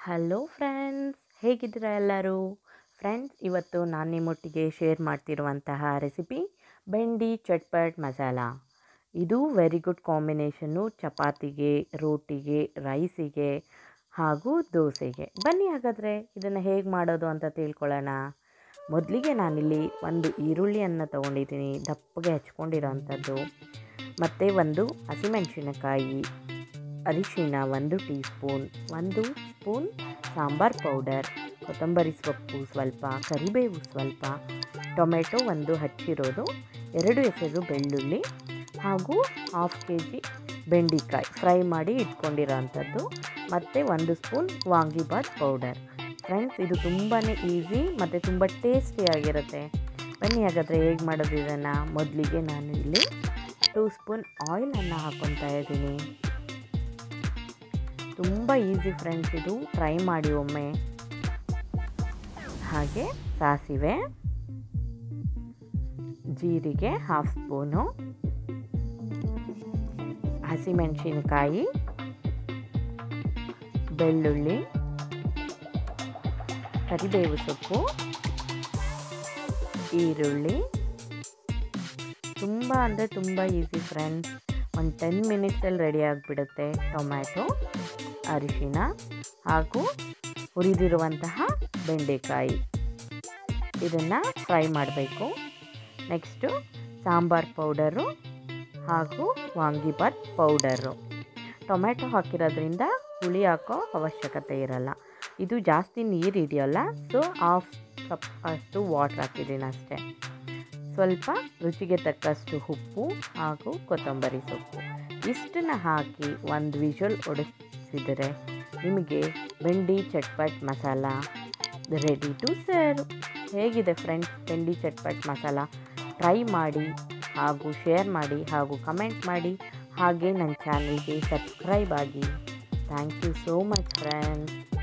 hello friends ಹೇಗಿದ್ದೀರಾ ಎಲ್ಲರೂ friends ಇವತ್ತು ನಾನು ನಿಮ್ಮೊಟ್ಟಿಗೆ ಶೇರ್ ಮಾಡ್ತಿರುವಂತಹ ರೆಸಿಪಿ ಬೆಂಡಿ ಚಟ್ಪಟ್ ಮಸಾಲ ಇದು ವೆರಿ ಗುಡ್ ಕಾಂಬಿನೇಷನ್ನು ಚಪಾತಿಗೆ ರೋಟಿಗೆ ರೈಸಿಗೆ ಹಾಗೂ ದೋಸೆಗೆ ಬನ್ನಿ ಹಾಗಾದರೆ ಇದನ್ನು ಹೇಗೆ ಮಾಡೋದು ಅಂತ ತಿಳ್ಕೊಳ್ಳೋಣ ಮೊದಲಿಗೆ ನಾನಿಲ್ಲಿ ಒಂದು ಈರುಳ್ಳಿಯನ್ನು ತೊಗೊಂಡಿದ್ದೀನಿ ದಪ್ಪಗೆ ಹಚ್ಕೊಂಡಿರೋ ಅಂಥದ್ದು ಮತ್ತು ಒಂದು ಹಸಿಮೆಣಸಿನಕಾಯಿ ಅರಿಶಿಣ ಒಂದು ಟೀ ಸ್ಪೂನ್ ಒಂದು ಸ್ಪೂನ್ ಸಾಂಬಾರ್ ಪೌಡರ್ ಕೊತ್ತಂಬರಿ ಸೊಪ್ಪು ಸ್ವಲ್ಪ ಕರಿಬೇವು ಸ್ವಲ್ಪ ಟೊಮೆಟೊ ಒಂದು ಹಚ್ಚಿರೋದು ಎರಡು ಹೆಸರು ಬೆಳ್ಳುಳ್ಳಿ ಹಾಗೂ ಹಾಫ್ ಕೆ ಜಿ ಬೆಂಡಿಕಾಯಿ ಫ್ರೈ ಮಾಡಿ ಇಟ್ಕೊಂಡಿರೋ ಅಂಥದ್ದು ಮತ್ತು ಒಂದು ಸ್ಪೂನ್ ವಾಂಗಿಬಾತ್ ಪೌಡರ್ ಫ್ರೆಂಡ್ಸ್ ಇದು ತುಂಬಾ ಈಸಿ ಮತ್ತು ತುಂಬ ಟೇಸ್ಟಿಯಾಗಿರುತ್ತೆ ಬನ್ನಿ ಹಾಗಾದರೆ ಹೇಗೆ ಮಾಡೋದು ಇದನ್ನು ಮೊದಲಿಗೆ ನಾನು ಇಲ್ಲಿ ಟೂ ಸ್ಪೂನ್ ಆಯಿಲನ್ನು ಹಾಕ್ಕೊತಾ ಇದ್ದೀನಿ ತುಂಬ ಈಸಿ ಫ್ರೆಂಡ್ಸ್ ಇದು ಟ್ರೈ ಮಾಡಿ ಒಮ್ಮೆ ಹಾಗೆ ಸಾಸಿವೆ ಜೀರಿಗೆ ಹಾಫ್ ಸ್ಪೂನು ಹಸಿಮೆಣಸಿನಕಾಯಿ ಬೆಳ್ಳುಳ್ಳಿ ಕರಿಬೇವು ಸೊಪ್ಪು ಈರುಳ್ಳಿ ತುಂಬ ಅಂದರೆ ತುಂಬ ಈಸಿ ಫ್ರೆಂಡ್ಸ್ ಒಂದು ಟೆನ್ ಮಿನಿಟ್ಸಲ್ಲಿ ರೆಡಿ ಆಗಿಬಿಡುತ್ತೆ ಟೊಮ್ಯಾಟೊ ಅರಿಶಿಣ ಹಾಗೂ ಹುರಿದಿರುವಂತಹ ಬೆಂಡೆಕಾಯಿ ಇದನ್ನು ಫ್ರೈ ಮಾಡಬೇಕು ನೆಕ್ಸ್ಟು ಸಾಂಬಾರ್ ಪೌಡರು ಹಾಗೂ ವಾಂಗಿಬಾತ್ ಪೌಡರು ಟೊಮ್ಯಾಟೊ ಹಾಕಿರೋದ್ರಿಂದ ಹುಳಿ ಹಾಕೋ ಅವಶ್ಯಕತೆ ಇರಲ್ಲ ಇದು ಜಾಸ್ತಿ ನೀರು ಹಿಡಿಯೋಲ್ಲ ಸೊ ಹಾಫ್ ಕಪ್ ಅಷ್ಟು ವಾಟ್ರ್ ಹಾಕಿದ್ದೀನಿ ಅಷ್ಟೇ ಸ್ವಲ್ಪ ರುಚಿಗೆ ತಕ್ಕಷ್ಟು ಉಪ್ಪು ಹಾಗೂ ಕೊತ್ತಂಬರಿ ಸೊಪ್ಪು ಇಷ್ಟನ್ನು ಹಾಕಿ ಒಂದು ವಿಷಲ್ ಒಡಿಸಿದರೆ ನಿಮಗೆ ಬೆಂಡಿ ಚಟ್ಪಟ್ ಮಸಾಲ ರೆಡಿ ಟು ಸರ್ವ್ ಹೇಗಿದೆ ಫ್ರೆಂಡ್ಸ್ ಬೆಂಡಿ ಚಟ್ಪಟ್ ಮಸಾಲ ಟ್ರೈ ಮಾಡಿ ಹಾಗೂ ಶೇರ್ ಮಾಡಿ ಹಾಗೂ ಕಮೆಂಟ್ ಮಾಡಿ ಹಾಗೆ ನನ್ನ ಚಾನಲ್ಗೆ ಸಬ್ಸ್ಕ್ರೈಬ್ ಆಗಿ thank you so much friends